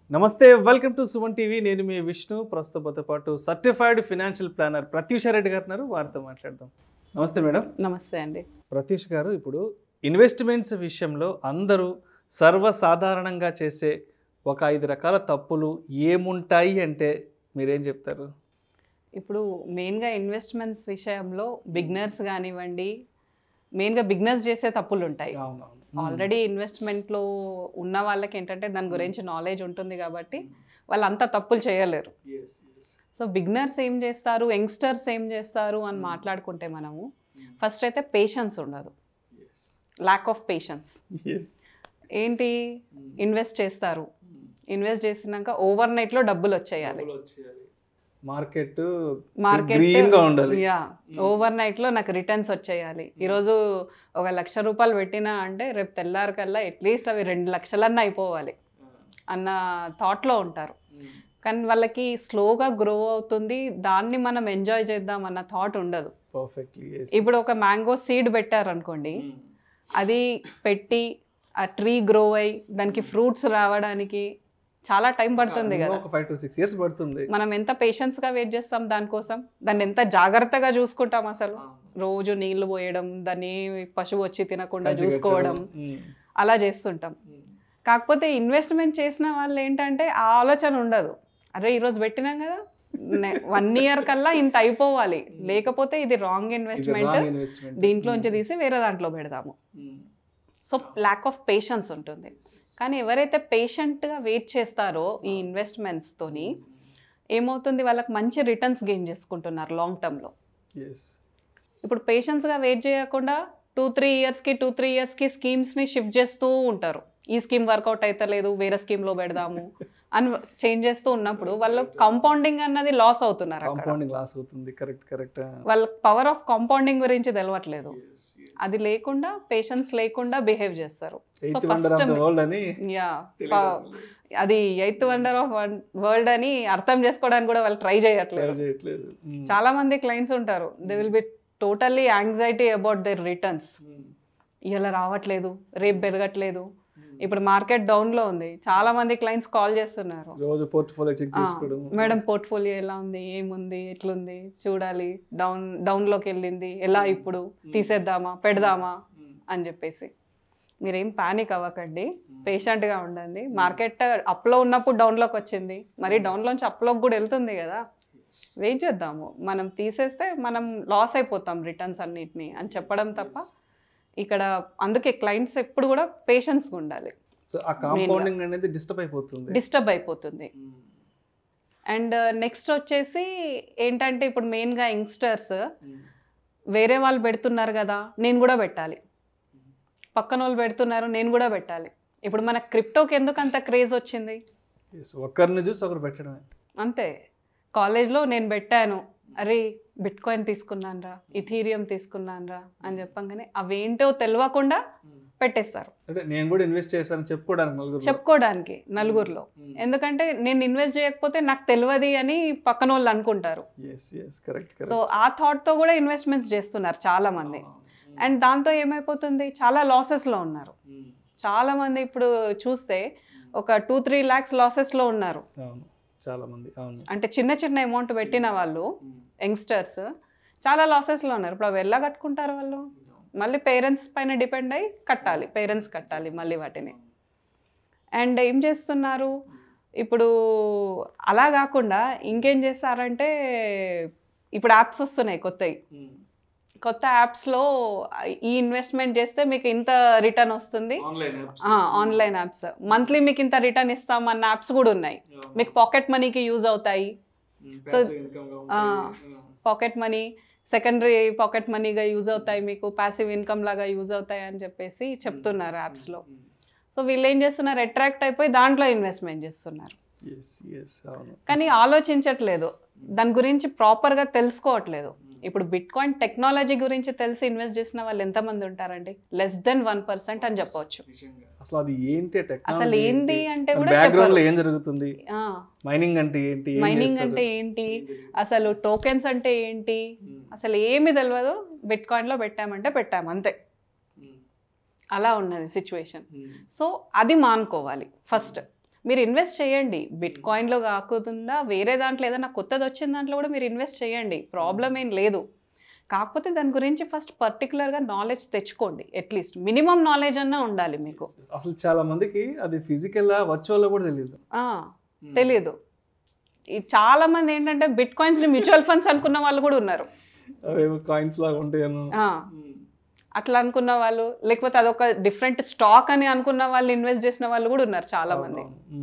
నమస్తే welcome to Suman TV నేను మీ విష్ణు ప్రస్తుతంతో పాటు certified financial planner Pratyusha Reddy garu ఉన్నారు వారితో మాట్లాడదాం నమస్తే మేడం నమస్తే అండి ప్రత్యూష్ గారు ఇప్పుడు ఇన్వెస్ట్మెంట్స్ విషయంలో అందరూ సర్వసాధారణంగా చేసే ఒక ఐదు రకాల తప్పులు ఏముంటాయి అంటే మీరేం చెప్తారు ఇప్పుడు మెయిన్గా ఇన్వెస్ట్మెంట్స్ విషయంలో బిగ్నర్స్ కానివ్వండి మెయిన్గా బిగ్నర్స్ చేసే తప్పులు ఉంటాయి ఆల్రెడీ ఇన్వెస్ట్మెంట్లో ఉన్న వాళ్ళకి ఏంటంటే దాని గురించి నాలెడ్జ్ ఉంటుంది కాబట్టి వాళ్ళు అంత తప్పులు చేయలేరు సో బిగ్నర్స్ ఏం చేస్తారు యంగ్స్టర్స్ ఏం చేస్తారు అని మాట్లాడుకుంటే మనము ఫస్ట్ అయితే పేషెన్స్ ఉండదు ల్యాక్ ఆఫ్ పేషెన్స్ ఏంటి ఇన్వెస్ట్ చేస్తారు ఇన్వెస్ట్ చేసినాక ఓవర్ నైట్లో డబ్బులు వచ్చేయాలి మార్కెట్ మార్కెట్ గ్రీన్ గా ఉండాలి యా ఓవర్ నైట్ లో నాకు రిటర్న్స్ వచ్చేయాలి ఈరోజు ఒక లక్ష రూపాయలు పెట్టినా అంటే రేపు తెల్లారి కల్లా అట్లీస్ట్ అవి రెండు లక్షలన్నా అయిపోవాలి అన్న థాట్లో ఉంటారు కానీ వాళ్ళకి స్లోగా గ్రో అవుతుంది దాన్ని మనం ఎంజాయ్ చేద్దాం అన్న థాట్ ఉండదు పర్ఫెక్ట్లీ ఇప్పుడు ఒక మ్యాంగో సీడ్ పెట్టారనుకోండి అది పెట్టి ఆ ట్రీ గ్రో అయ్యి దానికి ఫ్రూట్స్ రావడానికి చాలా టైం పడుతుంది కదా ఒక ఫైవ్ టు సిక్స్ ఇయర్స్ పడుతుంది మనం ఎంత పేషెన్స్ గా వెయిట్ చేస్తాం దానికోసం దాన్ని ఎంత జాగ్రత్తగా చూసుకుంటాం అసలు రోజు నీళ్లు పోయడం దాన్ని పశువు వచ్చి తినకుండా చూసుకోవడం అలా చేస్తుంటాం కాకపోతే ఇన్వెస్ట్మెంట్ చేసిన వాళ్ళు ఏంటంటే ఆ ఆలోచన ఉండదు అరే ఈరోజు పెట్టినాం కదా వన్ ఇయర్ కల్లా ఇంత అయిపోవాలి లేకపోతే ఇది రాంగ్ ఇన్వెస్ట్మెంట్ దీంట్లోంచి తీసి వేరే దాంట్లో పెడదాము సో ల్యాక్ ఆఫ్ పేషెన్స్ ఉంటుంది కానీ ఎవరైతే పేషెంట్గా వెయిట్ చేస్తారో ఈ ఇన్వెస్ట్మెంట్స్తోని ఏమవుతుంది వాళ్ళకి మంచి రిటర్న్స్ గెయిన్ చేసుకుంటున్నారు లాంగ్ టర్మ్లో ఇప్పుడు పేషెన్స్గా వెయిట్ చేయకుండా టూ త్రీ ఇయర్స్కి టూ త్రీ ఇయర్స్కి స్కీమ్స్ని షిఫ్ట్ చేస్తూ ఉంటారు ఈ స్కీమ్ వర్కౌట్ అయితే లేదు వేరే స్కీమ్లో పెడదాము అని చేంజ్ చేస్తూ ఉన్నప్పుడు వాళ్ళు కాంపౌండింగ్ అన్నది లాస్ అవుతున్నారు అక్కడ కాంపౌండింగ్ లాస్ అవుతుంది కరెక్ట్ కరెక్ట్ వాళ్ళ పవర్ ఆఫ్ కాంపౌండింగ్ గురించి తెలవట్లేదు అది లేకుండా పేషెన్స్ లేకుండా బిహేవ్ చేస్తారు so eighth wonder first of the world అని యా అది ఎయిత్ వండర్ ఆఫ్ వరల్డ్ అని అర్థం చేసుకోవడానికి కూడా వాళ్ళు ట్రై ట్రై చేయట్లేదు చేయట్లేదు చాలా మంది క్లయింట్స్ ఉంటారు they will be totally anxiety about their returns ఇలా రావట్లేదు రేపు పెరగట్లేదు ఇప్పుడు మార్కెట్ డౌన్ లో ఉంది చాలా మంది క్లయింట్స్ కాల్ చేస్తున్నారు రోజు పోర్ట్ఫోలియో చెక్ ఆ, చేసుకోవడం మేడం పోర్ట్ఫోలియో ఎలా ఉంది ఏముంది ఎట్లుంది చూడాలి డౌన్ డౌన్లోకి వెళ్ళింది ఎలా ఇప్పుడు తీసేద్దామా పెడదామా అని చెప్పేసి మీరేం పానిక్ అవ్వకండి పేషెంట్గా ఉండండి మార్కెట్ అప్లో ఉన్నప్పుడు డౌన్లోకి వచ్చింది మరి డౌన్లోంచి అప్లోకి కూడా వెళ్తుంది కదా వెయిట్ చేద్దాము మనం తీసేస్తే మనం లాస్ అయిపోతాం రిటర్న్స్ అన్నిటిని అని చెప్పడం తప్ప ఇక్కడ అందుకే క్లయింట్స్ ఎప్పుడు కూడా పేషెన్స్గా ఉండాలి సో ఆ కాంపౌండింగ్ అనేది డిస్టర్బ్ అయిపోతుంది డిస్టర్బ్ అయిపోతుంది అండ్ నెక్స్ట్ వచ్చేసి ఏంటంటే ఇప్పుడు మెయిన్గా యంగ్స్టర్స్ వేరే వాళ్ళు పెడుతున్నారు కదా నేను కూడా పెట్టాలి పక్కన వాళ్ళు పెడుతున్నారు నేను కూడా పెట్టాలి ఇప్పుడు మన క్రిప్టోకి ఎందుకు అంత క్రేజ్ వచ్చింది Yes, ఒకరిని చూసి ఒకరు పెట్టడమే అంతే కాలేజ్లో నేను పెట్టాను అరే బిట్ కాయిన్ తీసుకున్నాను రా ఇథీరియం తీసుకున్నాను రా అని చెప్పంగానే అవేంటో తెలియకుండా పెట్టేస్తారు అంటే నేను కూడా ఇన్వెస్ట్ చేశాను చెప్పుకోవడానికి నలుగురు చెప్పుకోవడానికి నలుగురిలో ఎందుకంటే నేను ఇన్వెస్ట్ చేయకపోతే నాకు తెలియదు అని పక్కన వాళ్ళు అనుకుంటారు yes yes correct so correct ఆ థాట్తో కూడా ఇన్వెస్ట్మెంట్స్ చేస్తున్నారు చాలా మంది అండ్ దాంతో ఏమైపోతుంది చాలా లాసెస్లో ఉన్నారు చాలా మంది ఇప్పుడు చూస్తే ఒక టూ త్రీ ల్యాక్స్ లాసెస్లో ఉన్నారు అవును చాలా మంది అవును అంటే చిన్న చిన్న అమౌంట్ పెట్టిన వాళ్ళు యంగ్స్టర్స్ చాలా లాసెస్లో ఉన్నారు ఇప్పుడు అవి ఎలా కట్టుకుంటారు వాళ్ళు మళ్ళీ పేరెంట్స్ పైన డిపెండ్ అయ్యి కట్టాలి పేరెంట్స్ కట్టాలి మళ్ళీ వాటిని అండ్ ఏం చేస్తున్నారు ఇప్పుడు అలా కాకుండా ఇంకేం చేస్తారంటే ఇప్పుడు యాప్స్ వస్తున్నాయి కొత్తవి కొత్త యాప్స్లో ఈ ఇన్వెస్ట్మెంట్ చేస్తే మీకు ఇంత రిటర్న్ వస్తుంది ఆన్లైన్ ఆన్లైన్ యాప్స్ మంత్లీ మీకు ఇంత రిటర్న్ ఇస్తాం అన్న యాప్స్ కూడా ఉన్నాయి మీకు పాకెట్ మనీకి యూజ్ అవుతాయి So, ఆ, పాకెట్ మనీ సెకండరీ పాకెట్ మనీగా యూజ్ అవుతాయి మీకు ప్యాసివ్ ఇన్కమ్ లాగా యూజ్ అవుతాయి అని చెప్పేసి చెప్తున్నారు యాప్స్లో సో వీళ్ళు ఏం చేస్తున్నారు అట్రాక్ట్ అయిపోయి దాంట్లో ఇన్వెస్ట్మెంట్ చేస్తున్నారు ఎస్ ఎస్ అవును కానీ ఆలోచించట్లేదు దాని గురించి ప్రాపర్గా తెలుసుకోవట్లేదు ఇప్పుడు బిట్ కాయిన్ టెక్నాలజీ గురించి తెలిసి ఇన్వెస్ట్ చేసిన వాళ్ళు ఎంతమంది ఉంటారండి లెస్ దెన్ వన్ పర్సెంట్ అని చెప్పవచ్చు అసలు అది ఏంటి అసలు ఏంది అంటే కూడా బ్యాక్గ్రౌండ్ లో చెప్పరు ఏం జరుగుతుంది ఆ, మైనింగ్ అంటే ఏంటి ఏం మైనింగ్ చేస్తారు? అంటే ఏంటి అసలు టోకెన్స్ అంటే ఏంటి అసలు ఏమి తెలియదు బిట్ కాయిన్లో పెట్టామంటే పెట్టాము అంతే అలా ఉన్నది సిచ్యువేషన్ సో అది మానుకోవాలి ఫస్ట్ మీరు ఇన్వెస్ట్ చేయండి బిట్ కాయిన్లో కాకుండా వేరే దాంట్లో ఏదైనా కొత్తది వచ్చిన దాంట్లో కూడా మీరు ఇన్వెస్ట్ చేయండి ప్రాబ్లం ఏం లేదు కాకపోతే దాని గురించి ఫస్ట్ పర్టికులర్గా నాలెడ్జ్ తెచ్చుకోండి అట్లీస్ట్ మినిమం నాలెడ్జ్ అన్నా ఉండాలి మీకు అసలు చాలా మందికి అది ఫిజికల్ వర్చువల్ కూడా తెలియదు ఆ, తెలియదు ఈ చాలా మంది ఏంటంటే బిట్ కాయిన్స్ని మ్యూచువల్ ఫండ్స్ అనుకున్న వాళ్ళు కూడా ఉన్నారు అవేమో కాయిన్స్ లాగా ఉంటాయను ఆ, అట్లా అనుకున్న వాళ్ళు లేకపోతే అదొక డిఫరెంట్ స్టాక్ అని అనుకున్న వాళ్ళు ఇన్వెస్ట్ చేసిన వాళ్ళు కూడా ఉన్నారు చాలా మంది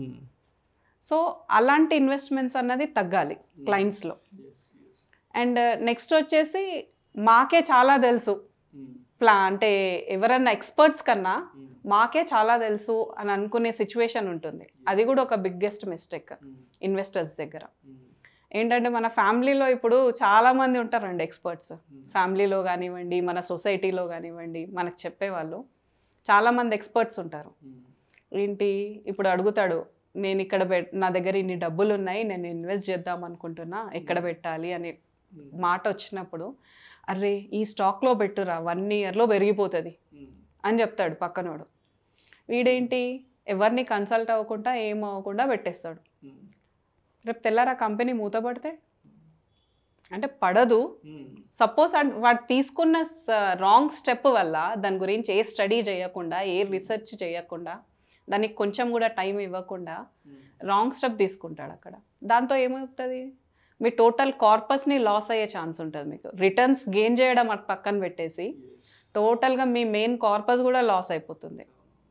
సో అలాంటి ఇన్వెస్ట్మెంట్స్ అన్నది తగ్గాలి క్లయింట్స్లో అండ్ నెక్స్ట్ వచ్చేసి మాకే చాలా తెలుసు ప్లా అంటే ఎవరన్నా ఎక్స్పర్ట్స్ కన్నా మాకే చాలా తెలుసు అని అనుకునే సిచ్యువేషన్ ఉంటుంది అది కూడా ఒక బిగ్గెస్ట్ మిస్టేక్ ఇన్వెస్టర్స్ దగ్గర ఏంటంటే మన ఫ్యామిలీలో ఇప్పుడు చాలా మంది ఉంటారండి ఎక్స్పర్ట్స్ ఫ్యామిలీలో కానివ్వండి మన సొసైటీలో కానివ్వండి మనకు చెప్పేవాళ్ళు చాలామంది ఎక్స్పర్ట్స్ ఉంటారు ఏంటి ఇప్పుడు అడుగుతాడు నేను ఇక్కడ పెట్ నా దగ్గర ఇన్ని డబ్బులు ఉన్నాయి నేను ఇన్వెస్ట్ చేద్దాం అనుకుంటున్నా ఎక్కడ పెట్టాలి అని మాట వచ్చినప్పుడు అరే ఈ స్టాక్లో పెట్టురా వన్ ఇయర్లో పెరిగిపోతుంది అని చెప్తాడు పక్కనోడు వీడేంటి ఎవరిని కన్సల్ట్ అవ్వకుండా ఏం అవ్వకుండా పెట్టేస్తాడు రేపు తెల్లారా కంపెనీ మూతపడితే అంటే పడదు సపోజ్ వాడు తీసుకున్న రాంగ్ స్టెప్ వల్ల దాని గురించి ఏ స్టడీ చేయకుండా ఏ రీసెర్చ్ చేయకుండా దానికి కొంచెం కూడా టైం ఇవ్వకుండా రాంగ్ స్టెప్ తీసుకుంటాడు అక్కడ దాంతో ఏమవుతుంది మీ టోటల్ కార్పస్ని లాస్ అయ్యే ఛాన్స్ ఉంటుంది మీకు రిటర్న్స్ గెయిన్ చేయడం అటు పక్కన పెట్టేసి టోటల్గా మీ మెయిన్ కార్పస్ కూడా లాస్ అయిపోతుంది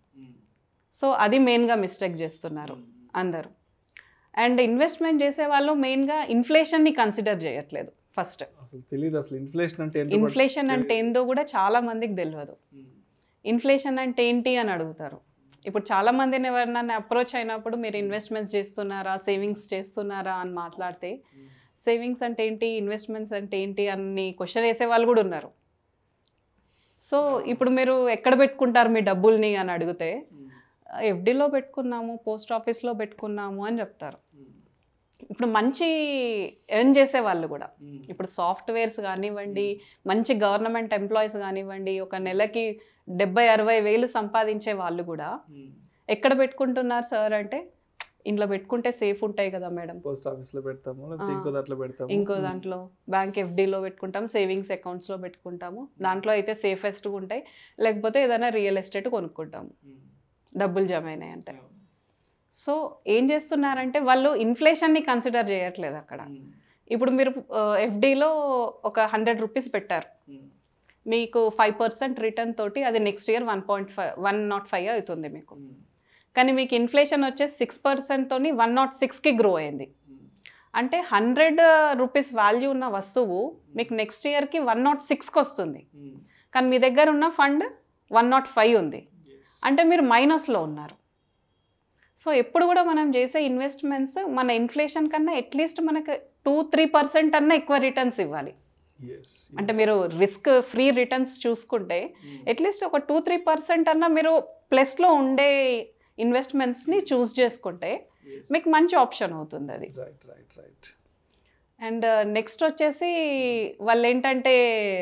సో అది మెయిన్గా మిస్టేక్ చేస్తున్నారు అందరూ అండ్ ఇన్వెస్ట్మెంట్ చేసే వాళ్ళు మెయిన్గా ఇన్ఫ్లేషన్ని కన్సిడర్ చేయట్లేదు ఫస్ట్ అసలు తెలియదు అసలు ఇన్ఫ్లేషన్ అంటే ఏంటో కూడా ఇన్ఫ్లేషన్ అంటే ఏందో కూడా చాలా మందికి తెలియదు ఇన్ఫ్లేషన్ అంటే ఏంటి అని అడుగుతారు ఇప్పుడు చాలా మందిని ఎవరినైనా అప్రోచ్ అయినప్పుడు మీరు ఇన్వెస్ట్మెంట్స్ చేస్తున్నారా సేవింగ్స్ చేస్తున్నారా అని మాట్లాడితే సేవింగ్స్ అంటే ఏంటి ఇన్వెస్ట్మెంట్స్ అంటే ఏంటి అని క్వశ్చన్ వేసే వాళ్ళు కూడా ఉన్నారు సో ఇప్పుడు మీరు ఎక్కడ పెట్టుకుంటారు మీ డబ్బుల్ని అని అడిగితే ఎఫ్డీలో పెట్టుకున్నాము పోస్ట్ ఆఫీస్లో పెట్టుకున్నాము అని చెప్తారు ఇప్పుడు మంచి ఎర్న్ చేసే వాళ్ళు కూడా ఇప్పుడు సాఫ్ట్వేర్స్ కానివ్వండి మంచి గవర్నమెంట్ ఎంప్లాయీస్ కానివ్వండి ఒక నెలకి డెబ్బై అరవై వేలు సంపాదించే వాళ్ళు కూడా ఎక్కడ పెట్టుకుంటున్నారు సార్ అంటే ఇంట్లో పెట్టుకుంటే సేఫ్ ఉంటాయి కదా మేడం పోస్ట్ ఆఫీస్ లో పెడతాము లేకపోతే ఆ. ఇంకో దాంట్లో పెడతాము ఇంకో దాంట్లో బ్యాంక్ ఎఫ్డీలో పెట్టుకుంటాం సేవింగ్స్ అకౌంట్స్లో పెట్టుకుంటాము దాంట్లో అయితే సేఫెస్ట్గా ఉంటాయి లేకపోతే ఏదైనా రియల్ ఎస్టేట్ కొనుక్కుంటాము డబ్బులు జమ అయినాయి అంటే సో ఏం చేస్తున్నారంటే వాళ్ళు ఇన్ఫ్లేషన్ని కన్సిడర్ చేయట్లేదు అక్కడ ఇప్పుడు మీరు ఎఫ్డీలో ఒక హండ్రెడ్ రూపీస్ పెట్టారు మీకు ఫైవ్ పర్సెంట్ రిటర్న్ తోటి అది next year one point five one nought five అవుతుంది మీకు కానీ మీకు ఇన్ఫ్లేషన్ వచ్చేసి సిక్స్ పర్సెంట్తోని వన్ నాట్ సిక్స్కి గ్రో అయింది అంటే హండ్రెడ్ రూపీస్ వాల్యూ ఉన్న వస్తువు మీకు నెక్స్ట్ ఇయర్కి వన్ నాట్ సిక్స్కి వస్తుంది కానీ మీ దగ్గర ఉన్న ఫండ్ వన్ నాట్ ఫైవ్ ఉంది అంటే మీరు మైనస్లో ఉన్నారు సో ఎప్పుడు కూడా మనం చేసే ఇన్వెస్ట్మెంట్స్ మన ఇన్ఫ్లేషన్ కన్నా అట్లీస్ట్ మనకు టూ త్రీ పర్సెంట్ అన్న ఎక్కువ రిటర్న్స్ ఇవ్వాలి అంటే మీరు రిస్క్ ఫ్రీ రిటర్న్స్ చూసుకుంటే అట్లీస్ట్ ఒక టూ త్రీ పర్సెంట్ అన్న మీరు ప్లస్లో ఉండే ఇన్వెస్ట్మెంట్స్ని చూస్ చేసుకుంటే మీకు మంచి ఆప్షన్ అవుతుంది అది right right right and next వచ్చేసి వాళ్ళు ఏంటంటే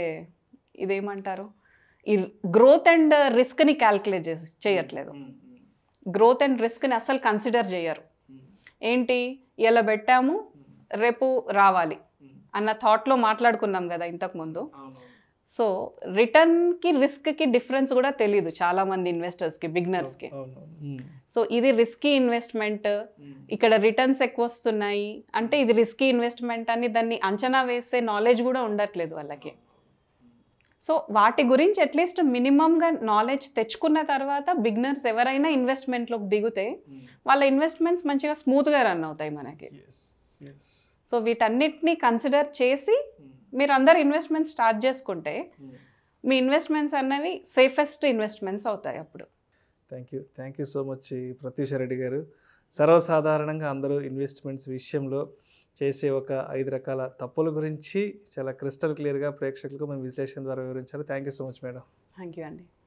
ఇదేమంటారు ఈ గ్రోత్ అండ్ రిస్క్ని క్యాల్కులేట్ చేసి చేయట్లేదు గ్రోత్ అండ్ రిస్క్ని అసలు కన్సిడర్ చేయరు ఏంటి ఇలా పెట్టాము రేపు రావాలి అన్న థాట్లో మాట్లాడుకున్నాం కదా ఇంతకుముందు సో రిటర్న్కి రిస్క్కి డిఫరెన్స్ కూడా తెలియదు చాలా మంది ఇన్వెస్టర్స్కి బిగినర్స్కి సో ఇది రిస్కీ ఇన్వెస్ట్మెంట్ ఇక్కడ రిటర్న్స్ ఎక్కువ వస్తున్నాయి అంటే ఇది రిస్కీ ఇన్వెస్ట్మెంట్ అని దాన్ని అంచనా వేసే నాలెడ్జ్ కూడా ఉండట్లేదు వాళ్ళకి సో వాటి గురించి అట్లీస్ట్ మినిమంగా నాలెడ్జ్ తెచ్చుకున్న తర్వాత బిగినర్స్ ఎవరైనా ఇన్వెస్ట్మెంట్లోకి దిగితే వాళ్ళ ఇన్వెస్ట్మెంట్స్ మంచిగా స్మూత్గా రన్ అవుతాయి మనకి సో వీటన్నిటిని కన్సిడర్ చేసి మీరు అందరు ఇన్వెస్ట్మెంట్ స్టార్ట్ చేసుకుంటే మీ ఇన్వెస్ట్మెంట్స్ అన్నవి సేఫెస్ట్ ఇన్వెస్ట్మెంట్స్ అవుతాయి అప్పుడు thank you thank you so much Pratyusha Reddy garu సర్వసాధారణంగా అందరూ ఇన్వెస్ట్మెంట్స్ విషయంలో చేసే ఒక ఐదు రకాల తప్పుల గురించి చాలా క్రిస్టల్ క్లియర్గా ప్రేక్షకులకు మేము విశ్లేషణ ద్వారా వివరించారు thank you so much madam thank you అండి